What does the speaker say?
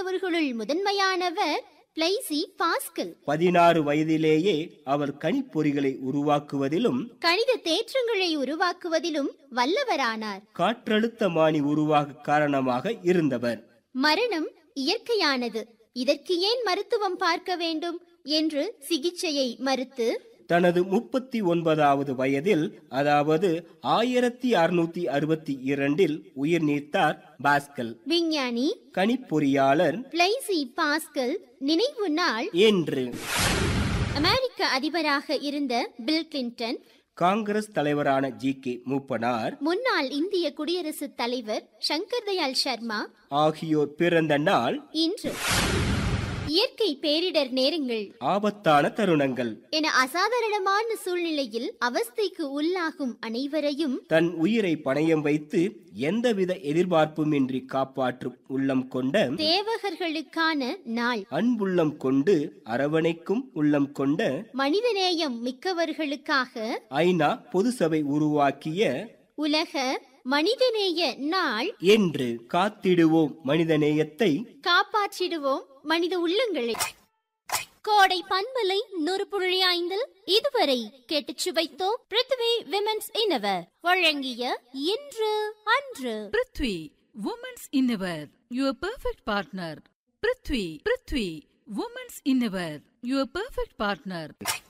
இருந்தவர்களுள் முதன்மையானவர் பிளைசி pascal பதினாறு வயதிலேயே அவர் கணிப்பொறிகளை உருவாக்குவதிலும் கணித தேற்றங்களை உருவாக்குவதிலும் வல்லவரானார் காற்றழுத்தமானி உருவாக காரணமாக இருந்தவர் மரணம் இயற்கையானது இதற்கு ஏன் மருத்துவம் பார்க்க வேண்டும் என்று சிகிச்சையை மறுத்து தனது முப்பத்தி ஒன்பதாவது வயதில் அதாவது ஆயிரத்தி அறுநூத்தி அறுபத்தி இரண்டில் உயிர் நீத்தார் பாஸ்கல் விஞ்ஞானி கணிப்பொறியாளர் பிளைசி பாஸ்கல் நினைவு நாள் என்று அமெரிக்க அதிபராக இருந்த பில் கிளின்டன் காங்கிரஸ் தலைவரான ஜி கே மூப்பனார் முன்னாள் இந்திய குடியரசுத் தலைவர் சங்கர் தயாள் சர்மா ஆகியோர் பிறந்த நாள் இன்று இயற்கை பேரிடர் நேரங்கள் ஆபத்தான தருணங்கள் என அசாதாரணமான சூழ்நிலையில் அவஸ்தைக்கு உள்ளாகும் அனைவரையும் தன் உயிரை பணயம் வைத்து எந்தவித எதிர்பார்ப்புமின்றி காப்பாற்றும் உள்ளம் கொண்ட தேவகர்களுக்கான நாள் அன்புள்ளம் கொண்டு அரவணைக்கும் உள்ளம் கொண்ட மனிதநேயம் மிக்கவர்களுக்காக ஐநா பொது சபை உருவாக்கிய உலக மனிதநேய நாள் என்று காத்திடுவோம் மனிதநேயத்தை காப்பாற்றிடுவோம் மனித உள்ளங்களை கோடை பண்பலை நூறு புள்ளி ஐந்தில் இதுவரை கேட்டுச் சுவைத்தோம் பிருத்வி விமென்ஸ் இனவர் வழங்கிய இன்று அன்று prithvi women's innerwear your perfect partner prithvi prithvi women's innerwear your perfect partner